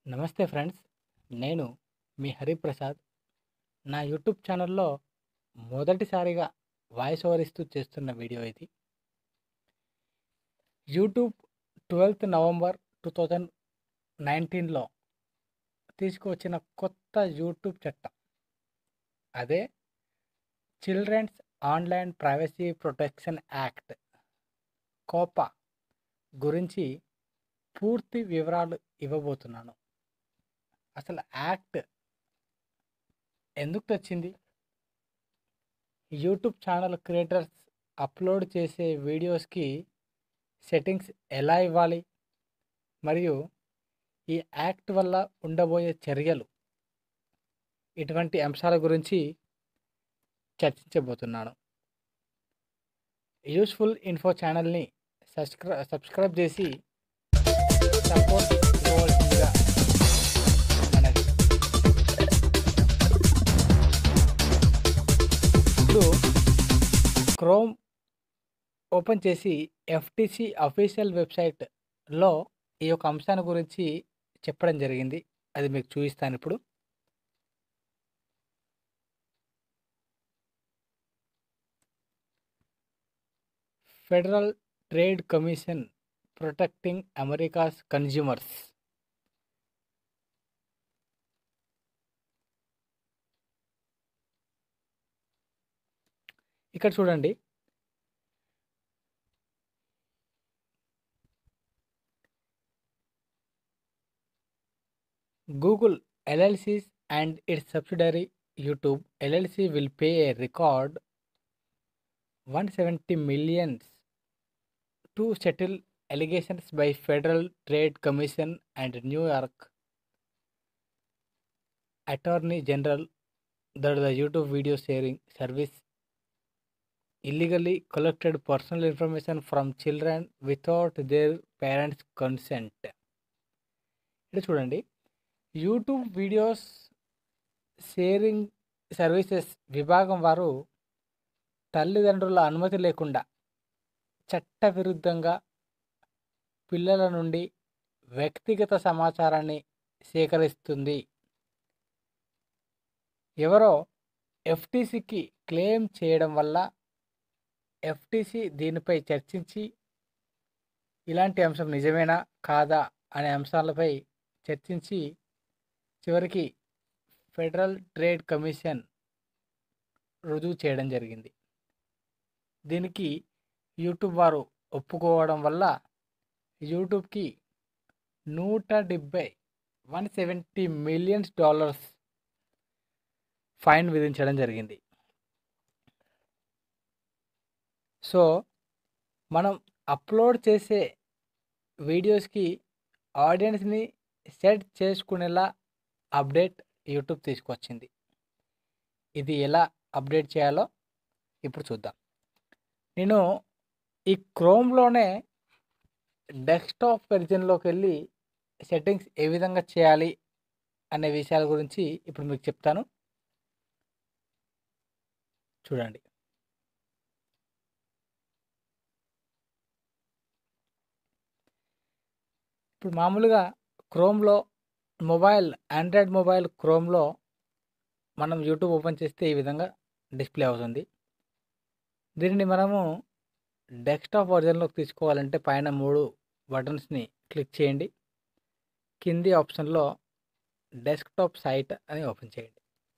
నమస్తే ఫ్రెండ్స్ నేను మీ హరిప్రసాద్ నా యూట్యూబ్ ఛానల్లో మొదటిసారిగా వాయిస్ ఓవర్ ఇస్తూ చేస్తున్న వీడియో ఇది YouTube twelfth November two thousand నైన్టీన్లో తీసుకువచ్చిన కొత్త యూట్యూబ్ చట్టం అదే children's online privacy protection act COPPA గురించి పూర్తి వివరాలు ఇవ్వబోతున్నాను అసలు యాక్ట్ ఎందుకు వచ్చింది యూట్యూబ్ ఛానల్ క్రియేటర్స్ అప్లోడ్ చేసే వీడియోస్కి సెట్టింగ్స్ ఎలా ఇవ్వాలి మరియు ఈ యాక్ట్ వల్ల ఉండబోయే చర్యలు ఇటువంటి అంశాల గురించి చర్చించబోతున్నాను యూస్ఫుల్ ఇన్ఫో ఛానల్ని సబ్స్క్రై సబ్స్క్రైబ్ చేసి సపోర్ట్ ఇవ్వవలసిందిగా మనవి ఇప్పుడు క్రోమ్ ఓపెన్ చేసి ఎఫ్టిసి అఫీషియల్ వెబ్సైట్లో ఈ యొక్క అంశాన్ని గురించి చెప్పడం జరిగింది అది మీకు చూపిస్తాను ఇప్పుడు Federal Trade Commission protecting America's consumers ఇక్కడ చూడండి Google LLCs and its subsidiary YouTube LLC will pay a record one seventy millions to settle allegations by Federal Trade Commission and New York Attorney General that the YouTube video sharing service illegally collected personal information from children without their parents' consent. ఇక్కడ చూడండి YouTube videos sharing services విభాగం వారు తల్లిదండ్రుల అనుమతి లేకుండా చట్టవిరుద్ధంగా పిల్లల నుండి వ్యక్తిగత సమాచారాన్ని సేకరిస్తుంది ఎవరో ఎఫ్టీసీకి క్లెయిమ్ చేయడం వల్ల ఎఫ్టీసీ దీనిపై చర్చించి ఇలాంటి అంశం నిజమేనా కాదా అనే అంశాలపై చర్చించి చివరికి ఫెడరల్ ట్రేడ్ కమిషన్ రుజువు చేయడం జరిగింది దీనికి యూట్యూబ్ వారు ఒప్పుకోవడం వల్ల యూట్యూబ్కి నూట డెబ్బై one seventy millions dollars fine విధించడం జరిగింది సో మనం అప్లోడ్ చేసే వీడియోస్కి ఆడియన్స్ని సెట్ చేసుకునేలా అప్డేట్ యూట్యూబ్ తీసుకొచ్చింది ఇది ఎలా అప్డేట్ చేయాలో ఇప్పుడు చూద్దాం నేను ఈ క్రోమ్లోనే డెస్క్టాప్ వెర్జన్లోకి వెళ్ళి సెట్టింగ్స్ ఏ విధంగా చేయాలి అనే విషయాల గురించి ఇప్పుడు మీకు చెప్తాను చూడండి ఇప్పుడు మామూలుగా క్రోమ్లో మొబైల్ ఆండ్రాయిడ్ మొబైల్ క్రోమ్లో మనం యూట్యూబ్ ఓపెన్ చేస్తే ఈ విధంగా డిస్ప్లే అవుతుంది దీనిని మనము డెస్క్టాప్ వర్జన్లోకి తీసుకోవాలంటే పైన మూడు బటన్స్ని క్లిక్ చేయండి కింది ఆప్షన్లో డెస్క్టాప్ సైట్ అని ఓపెన్ చేయండి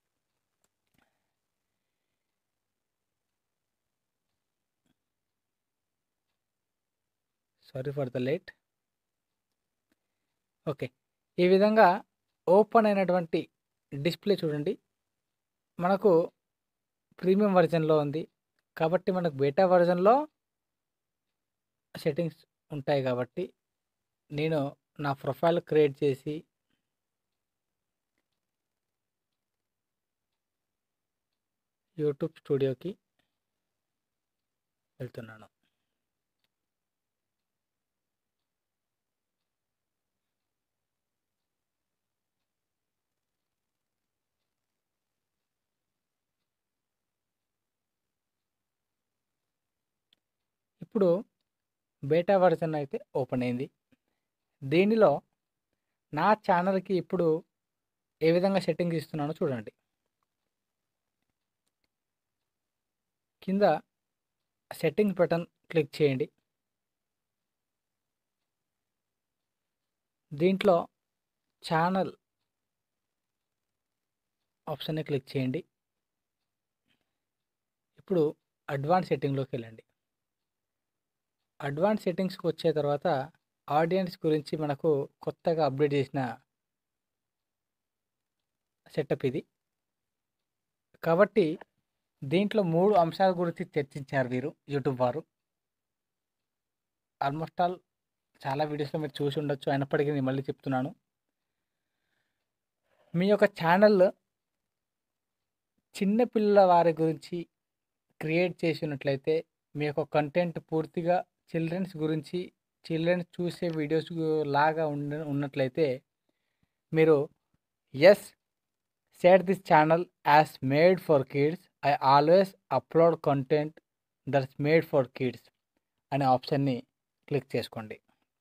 sorry for the late okay ఈ విధంగా ఓపెన్ అయినటువంటి డిస్ప్లే చూడండి మనకు ప్రీమియం వర్జన్లో ఉంది కాబట్టి మనకు బేటా వర్జన్లో సెట్టింగ్స్ ఉంటాయి కాబట్టి నేను నా ప్రొఫైల్ క్రియేట్ చేసి యూట్యూబ్ స్టూడియోకి వెళ్తున్నాను ఇప్పుడు బేటా వర్జన్ అయితే ఓపెన్ అయింది దీనిలో నా ఛానల్‌కి ఇప్పుడు ఏ విధంగా సెట్టింగ్స్ ఇస్తున్నానో చూడండి. కింద సెట్టింగ్స్ బటన్ క్లిక్ చేయండి. దీంట్లో ఛానల్ ఆప్షన్‌ని క్లిక్ చేయండి. ఇప్పుడు అడ్వాన్స్ సెట్టింగ్‌లోకెళ్ళండి. అడ్వాన్స్ సెట్టింగ్స్‌కి వచ్చే తర్వాత ఆడియన్స్ గురించి మనకు కొత్తగా అప్డేట్ చేసిన సెటప్ ఇది. కాబట్టి దీంట్లో 3 అంశాల గురించి చర్చించారు వీరు యూట్యూబ్ వారు. ఆల్మోస్ట్ ఆల్ చాలా వీడియోస్‌లో మీరు చూసి ఉండొచ్చు. అయినప్పటికీ నేను మళ్ళీ చెప్తున్నాను. మీ యొక్క ఛానల్ చిన్న పిల్లల వారి గురించి క్రియేట్ చేసినట్లయితే మీ యొక్క కంటెంట్ పూర్తిగా చిల్డ్రన్స్ గురించి చిల్డ్రన్స్ చూసే వీడియోస్ లాగా ఉండ ఉన్నట్లయితే మీరు yes set this channel as made for kids. I always upload content that's made for kids అనే ఆప్షన్‌ని క్లిక్ చేసుకోండి.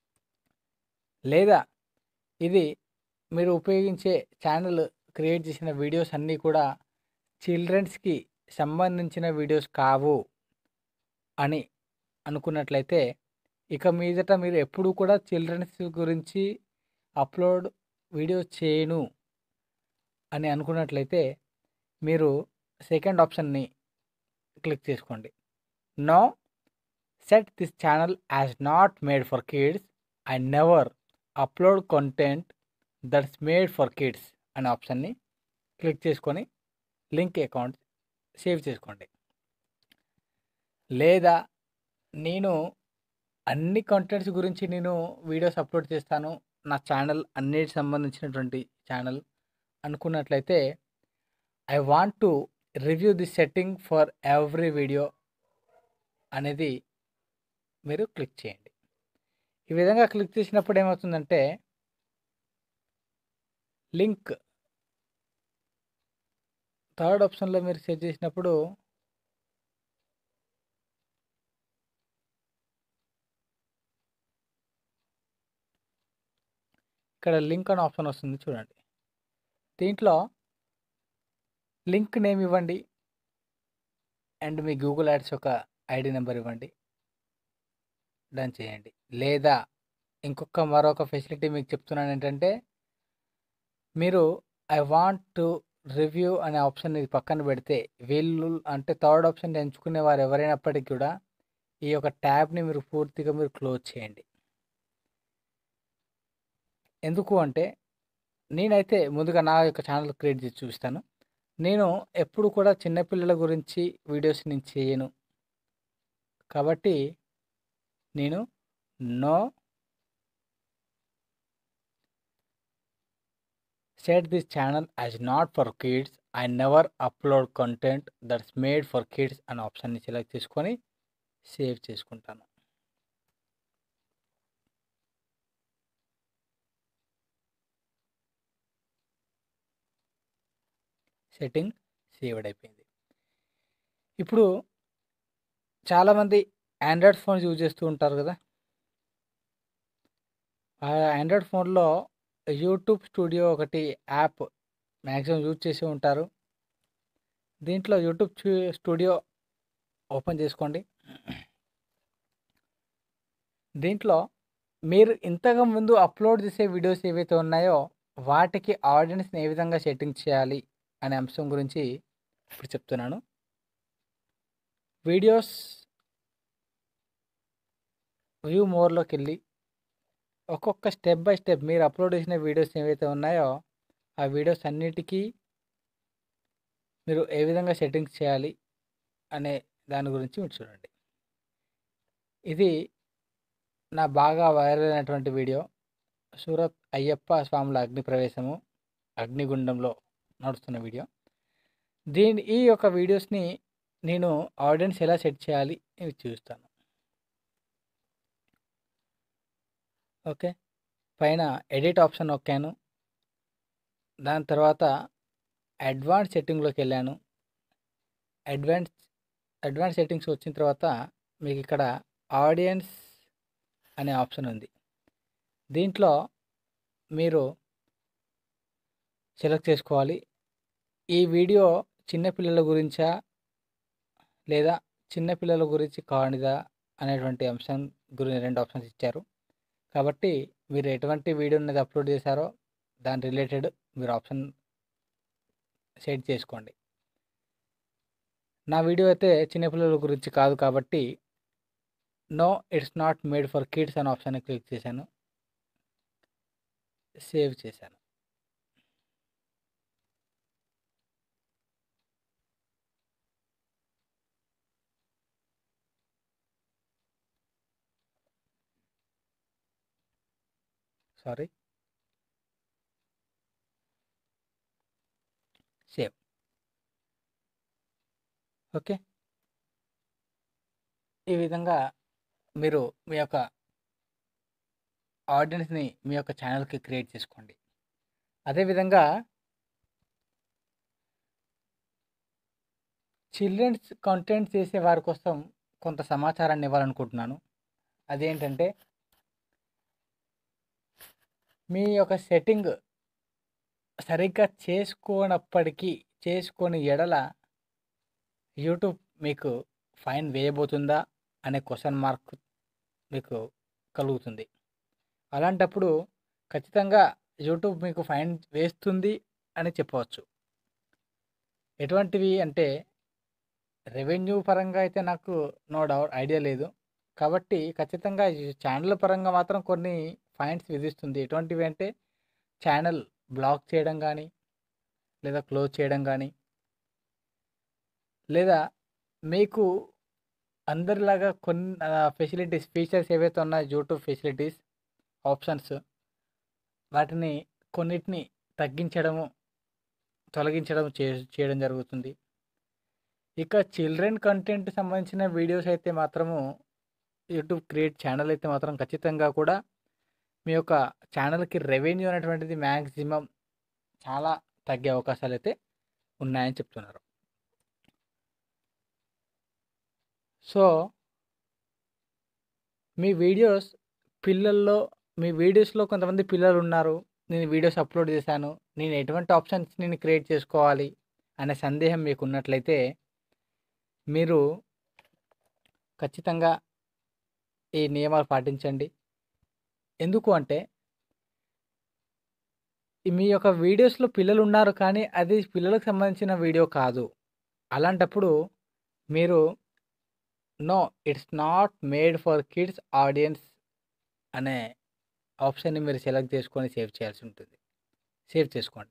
లేదా ఇది మీరు ఉపయోగించే ఛానల్ క్రియేట్ చేసిన వీడియోస్ అన్నీ కూడా చిల్డ్రన్స్‌కి సంబంధించిన వీడియోస్ కావు అని అనుకున్నట్లయితే ఇక మీదట మీరు ఎప్పుడూ కూడా చిల్డ్రన్స్ గురించి అప్‌లోడ్ వీడియోస్ చేయను అని అనుకున్నట్లయితే మీరు సెకండ్ ఆప్షన్‌ని క్లిక్ చేసుకోండి. No set this channel as not made for kids. I never upload content that's made for kids అనే ఆప్షన్‌ని క్లిక్ చేసుకొని లింక్ అకౌంట్ సేవ్ చేసుకోండి. లేదా నేను అన్ని కంటెంట్స్ గురించి నేను వీడియోస్ అప్‌లోడ్ చేస్తాను. నా ఛానల్ అన్నిటికి సంబంధించినటువంటి ఛానల్ అనుకున్నట్లయితే I want to review this setting for every video అనేది మీరు క్లిక్ చేయండి. ఈ విధంగా క్లిక్ చేసినప్పుడు ఏమవుతుందంటే లింక్ థర్డ్ ఆప్షన్‌లో మీరు సెట్ చేసినప్పుడు ఇక్కడ లింక్ అనే ఆప్షన్ వస్తుంది చూడండి. దీంట్లో లింక్ నేమ్ ఇవ్వండి. అండ్ మీ గూగుల్ యాడ్స్ యొక్క ఐడీ నంబర్ ఇవ్వండి. డన్ చేయండి. లేదా ఇంకొక మరొక ఫెసిలిటీ మీకు చెప్తున్నాను ఏంటంటే మీరు ఐ వాంట్ టు రివ్యూ అనే ఆప్షన్ ఇది పక్కన పెడితే వీళ్ళు అంటే థర్డ్ ఆప్షన్ ఎంచుకునే వారు ఎవరైనప్పటికీ కూడా ఈ యొక్క ట్యాబ్‌ని మీరు పూర్తిగా మీరు క్లోజ్ చేయండి. ఎందుకు అంటే నేనైతే ముందుగా నా యొక్క ఛానల్ క్రియేట్ చేసి చూపిస్తాను. నేను ఎప్పుడు కూడా చిన్న పిల్లల గురించి వీడియోస్ నేను చేయను. కాబట్టి నేను no set this channel as not for kids. I never upload content that's made for kids అనే ఆప్షన్‌ని సెలెక్ట్ చేసుకొని సేవ్ చేసుకుంటాను. సెట్టింగ్ సేవ్డ్ అయిపోయింది. ఇప్పుడు చాలామంది ఆండ్రాయిడ్ ఫోన్స్ యూజ్ చేస్తూ ఉంటారు కదా! ఆ ఆండ్రాయిడ్ ఫోన్‌లో యూట్యూబ్ స్టూడియో ఒకటి యాప్ మాక్సిమం యూజ్ చేసే ఉంటారు. దీంట్లో యూట్యూబ్ చు స్టూడియో ఓపెన్ చేసుకోండి. దీంట్లో మీరు ఇంతకు ముందు అప్‌లోడ్ చేసే వీడియోస్ ఏవైతే ఉన్నాయో వాటికి ఆడియన్స్‌ని ఏ విధంగా సెట్టింగ్ చేయాలి అనే అంశం గురించి ఇప్పుడు చెప్తున్నాను. వీడియోస్ వ్యూ మోర్‌లోకెళ్ళి ఒక్కొక్క స్టెప్ బై స్టెప్ మీరు అప్‌లోడ్ చేసిన వీడియోస్ ఏవైతే ఉన్నాయో ఆ వీడియోస్ అన్నిటికీ మీరు ఏ విధంగా సెట్టింగ్స్ చేయాలి అనే దాని గురించి మీరు చూడండి. ఇది నా బాగా వైరల్ అయినటువంటి వీడియో. సూరత్ అయ్యప్ప స్వాముల అగ్ని ప్రవేశము అగ్నిగుండంలో నడుస్తున్న వీడియో. దీని ఈ యొక్క వీడియోస్‌ని నేను ఆడియన్స్ ఎలా సెట్ చేయాలి ఇవి చూపిస్తాను. ఓకే. పైన ఎడిట్ ఆప్షన్ నొక్కాను. దాని తర్వాత అడ్వాన్స్ సెట్టింగ్‌లోకెళ్ళాను. అడ్వాన్స్ అడ్వాన్స్ సెట్టింగ్స్ వచ్చిన తర్వాత మీకు ఇక్కడ ఆడియన్స్ అనే ఆప్షన్ ఉంది. దీంట్లో మీరు సెలెక్ట్ చేసుకోవాలి ఈ వీడియో చిన్నపిల్లల గురించా లేదా చిన్నపిల్లల గురించి కానిదా అనేటువంటి అంశం గురించి రెండు ఆప్షన్స్ ఇచ్చారు కాబట్టి మీరు ఎటువంటి వీడియో అనేది అప్లోడ్ చేశారో దాని రిలేటెడ్ మీరు ఆప్షన్ సెట్ చేసుకోండి నా వీడియో అయితే చిన్నపిల్లల గురించి కాదు కాబట్టి no it's not made for kids అనే ఆప్షన్ క్లిక్ చేశాను సేవ్ చేశాను సారీ సేవ్ ఓకే ఈ విధంగా మీరు మీ యొక్క ఆడియన్స్ని మీ యొక్క ఛానల్కి క్రియేట్ చేసుకోండి అదేవిధంగా చిల్డ్రన్స్ కంటెంట్ చేసే వారి కోసం కొంత సమాచారాన్ని ఇవ్వాలనుకుంటున్నాను అదేంటంటే మీ యొక్క సెట్టింగ్ సరిగ్గా చేసుకోనప్పటికీ చేసుకొని ఎడల యూట్యూబ్ మీకు ఫైన్ వేయబోతుందా అనే క్వశ్చన్ మార్క్ మీకు కలుగుతుంది అలాంటప్పుడు ఖచ్చితంగా యూట్యూబ్ మీకు ఫైన్ వేస్తుంది అని చెప్పవచ్చు ఎటువంటివి అంటే రెవెన్యూ పరంగా అయితే నాకు నో డౌట్ ఐడియా లేదు కాబట్టి ఖచ్చితంగా ఈ ఛానల్ పరంగా మాత్రం కొన్ని ఫైన్స్ విధిస్తుంది ఎటువంటివి అంటే ఛానల్ బ్లాక్ చేయడం కానీ లేదా క్లోజ్ చేయడం కానీ లేదా మీకు అందరిలాగా కొన్ని ఫెసిలిటీస్ ఫీచర్స్ ఏవైతే ఉన్నాయో యూట్యూబ్ ఫెసిలిటీస్ ఆప్షన్స్ వాటిని కొన్నిటిని తగ్గించడము తొలగించడం చే చేయడం జరుగుతుంది ఇక చిల్డ్రన్ కంటెంట్ సంబంధించిన వీడియోస్ అయితే మాత్రము యూట్యూబ్ క్రియేట్ ఛానల్ అయితే మాత్రం ఖచ్చితంగా కూడా మీ యొక్క ఛానల్కి రెవెన్యూ అనేటువంటిది మ్యాక్సిమం చాలా తగ్గే అవకాశాలు అయితే ఉన్నాయని చెప్తున్నారు సో మీ వీడియోస్ పిల్లల్లో మీ వీడియోస్లో కొంతమంది పిల్లలు ఉన్నారు నేను వీడియోస్ అప్లోడ్ చేశాను నేను ఎటువంటి ఆప్షన్స్ నేను క్రియేట్ చేసుకోవాలి అనే సందేహం మీకు ఉన్నట్లయితే మీరు ఖచ్చితంగా ఈ నియమాలు పాటించండి ఎందుకు అంటే మీ యొక్క వీడియోస్లో పిల్లలు ఉన్నారు కానీ అది పిల్లలకు సంబంధించిన వీడియో కాదు అలాంటప్పుడు మీరు no it's not made for kids audience అనే ఆప్షన్ని మీరు సెలెక్ట్ చేసుకొని సేవ్ చేయాల్సి ఉంటుంది సేవ్ చేసుకోండి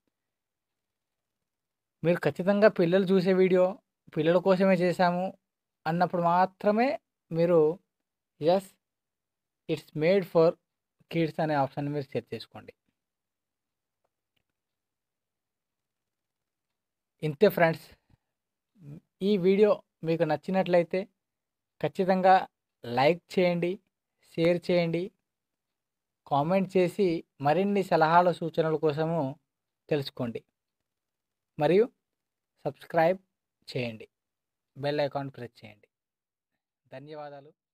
మీరు ఖచ్చితంగా పిల్లలు చూసే వీడియో పిల్లల కోసమే చేశాము అన్నప్పుడు మాత్రమే మీరు yes it's made for kids అనే ఆప్షన్ మీరు సెట్ చేసుకోండి ఇంతే ఫ్రెండ్స్ ఈ వీడియో మీకు నచ్చినట్లయితే ఖచ్చితంగా లైక్ చేయండి షేర్ చేయండి కామెంట్ చేసి మరిన్ని సలహాల సూచనల కోసము తెలుసుకోండి మరియు సబ్స్క్రైబ్ చేయండి బెల్ ఐకాన్ ప్రెస్ చేయండి ధన్యవాదాలు